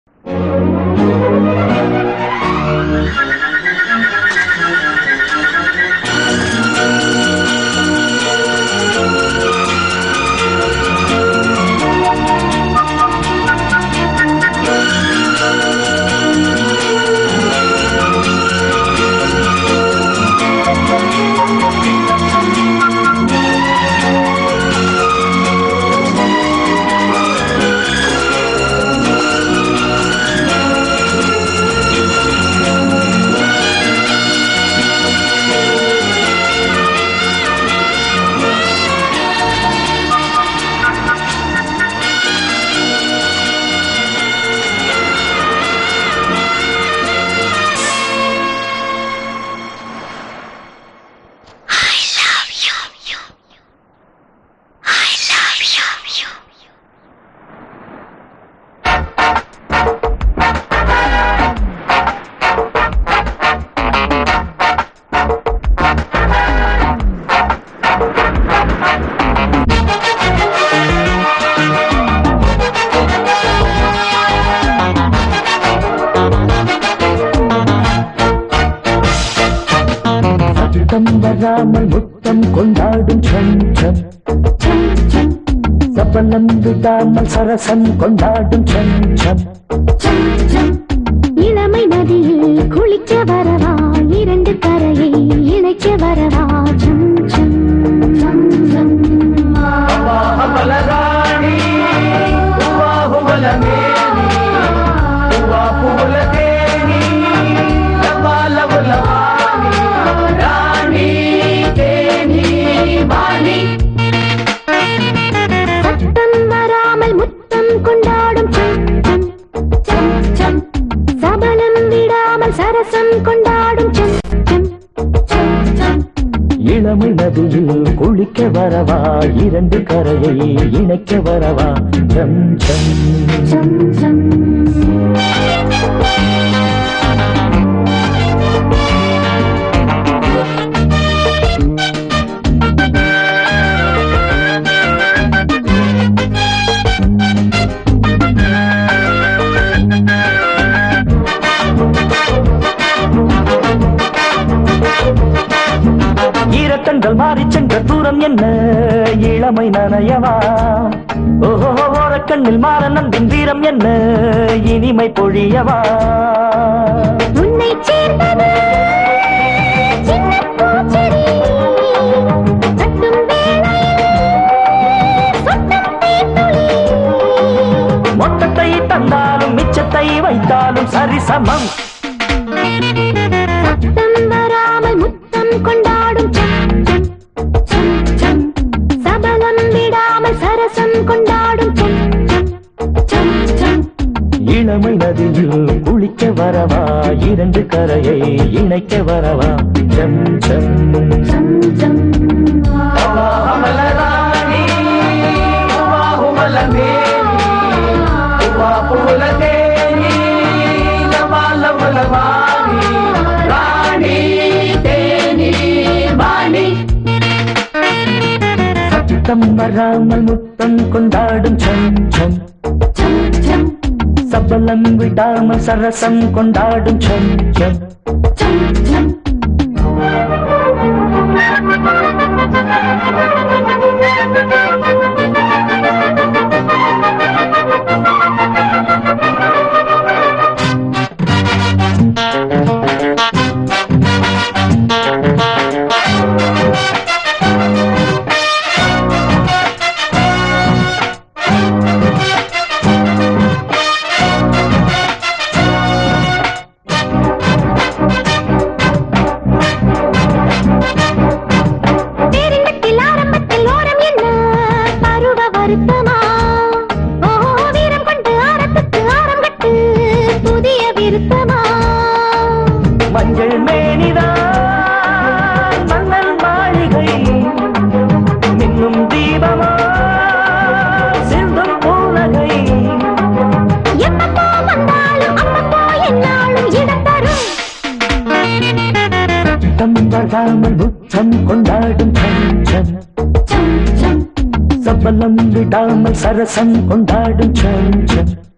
சத்தம் வராமல் முத்தம் கொண்டாடும் சஞ்சம் சபலம் விடாமல் சரசம் கொண்டாடும் சஞ்சம் இளமை நதியில் குளிக்க வரவா இரண்டு கரையை இணைக்க வரவா சம் சம் சம் சம் அமலராணி உவா ஹுவலமேனி உவா புவலதேனி லபாலவலவாணி ராணி தேனி வாணி சத்தம் வராமல் முத்தம் கொண்டாடும் சம் சம் சம் சம் சபலம் விடாமல் சரசம் கொண்டாடும் சம் சம் சம் சம் இளமை நதியில் குளிக்க வரவா இரண்டு கரையை இணைக்க வரவா சம் சம் சம் சம் ஈரக்கண்கள் மாறிச் சென்ற தூரம் என்ன இளமை நனையவா ஓஹோ ஓரக்கண்ணில் மாறனந்தின் வீரம் என்ன இனிமை பொழியவா உன்னை சேர்ந்தது சின்ன பூச்செடி சட்டும் வேளையில் சொட்டும் தேன்துளி மொத்தத்தை தந்தாலும் மிச்சத்தை வைத்தாலும் சரிசமம் சத்தம் வராமல் முத்தம் கொண்டாடும் சம் சம் சம் சம் சபலம் விடாமல் சரசம் கொண்டாடும் சம் சம் சம் சம் இளமை நதியில் குளிக்க வரவா இரண்டு கரையை இணைக்க வரவா சம் சம் சம் சம் அமலராணி உவா ஹுவலமேனி உவா புவலதேனி லபாலவலவாணி ராணி தேனி வாணி சத்தம் வராமல் முத்தம் கொண்டாடும் சம் சம் சம் சம் சபலம் விடாமல் சரசம் கொண்டாடும் சம் சம் சம் சம் பேரின்பத்தில் ஆரம்பத்தில் ஓரம் என்ன பருவ வருத்தமா ஓ வீரம் கொண்டு ஆரத்துக்கு ஆரம் கட்டு புதிய விருத்தமா மஞ்சள் மேனிதான் மன்னல் மாளிகை மின்னும் தீபமா சிந்தும் பூனகை எப்பப்போ வந்தாலும் அப்பப்போ என்னாலும் இடம் தரும் தம் வராமல் புத்தம் கொண்டாடும் சஞ்சம் சம் சம் சபலம் விடாமல் சரசம் கொண்டாடும் சஞ்சம்